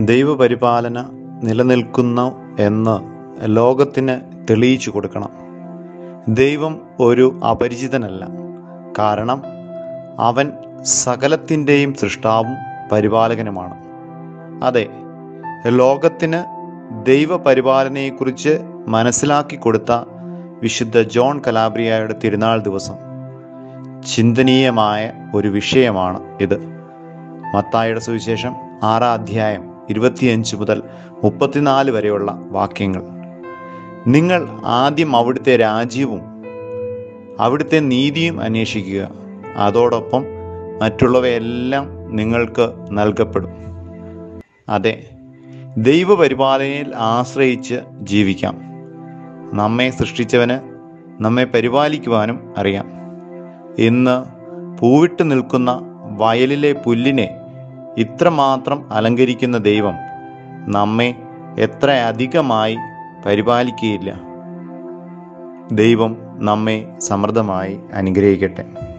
ദൈവപരിപാലന നിലനിൽക്കുന്നു എന്ന് ലോകത്തിന് തെളിയിച്ചു കൊടുക്കണം ദൈവം ഒരു അപരിചിതനല്ല കാരണം അവൻ സകലത്തിൻ്റെയും സൃഷ്ടാവും പരിപാലകനുമാണ് അതെ ലോകത്തിന് ദൈവപരിപാലനയെക്കുറിച്ച് മനസ്സിലാക്കി കൊടുത്ത വിശുദ്ധ ജോൺ കലാബ്രിയായുടെ തിരുനാൾ ദിവസം ചിന്തനീയമായ ഒരു വിഷയമാണ് ഇത് മത്തായുടെ സുവിശേഷം ആറാം അധ്യായം ഇരുപത്തിയഞ്ച് മുതൽ മുപ്പത്തിനാല് വരെയുള്ള വാക്യങ്ങൾ നിങ്ങൾ ആദ്യം അവിടുത്തെ രാജ്യവും അവിടുത്തെ നീതിയും അന്വേഷിക്കുക അതോടൊപ്പം മറ്റുള്ളവയെല്ലാം നിങ്ങൾക്ക് നൽകപ്പെടും അതെ ദൈവപരിപാലനയിൽ ആശ്രയിച്ച് ജീവിക്കാം നമ്മെ സൃഷ്ടിച്ചവന് നമ്മെ പരിപാലിക്കുവാനും അറിയാം ഇന്ന് പൂവിട്ട് നിൽക്കുന്ന വയലിലെ പുല്ലിനെ ഇത്രമാത്രം അലങ്കരിക്കുന്ന ദൈവം നമ്മെ എത്ര അധികമായി പരിപാലിക്കുകയില്ല ദൈവം നമ്മെ സമൃദ്ധമായി അനുഗ്രഹിക്കട്ടെ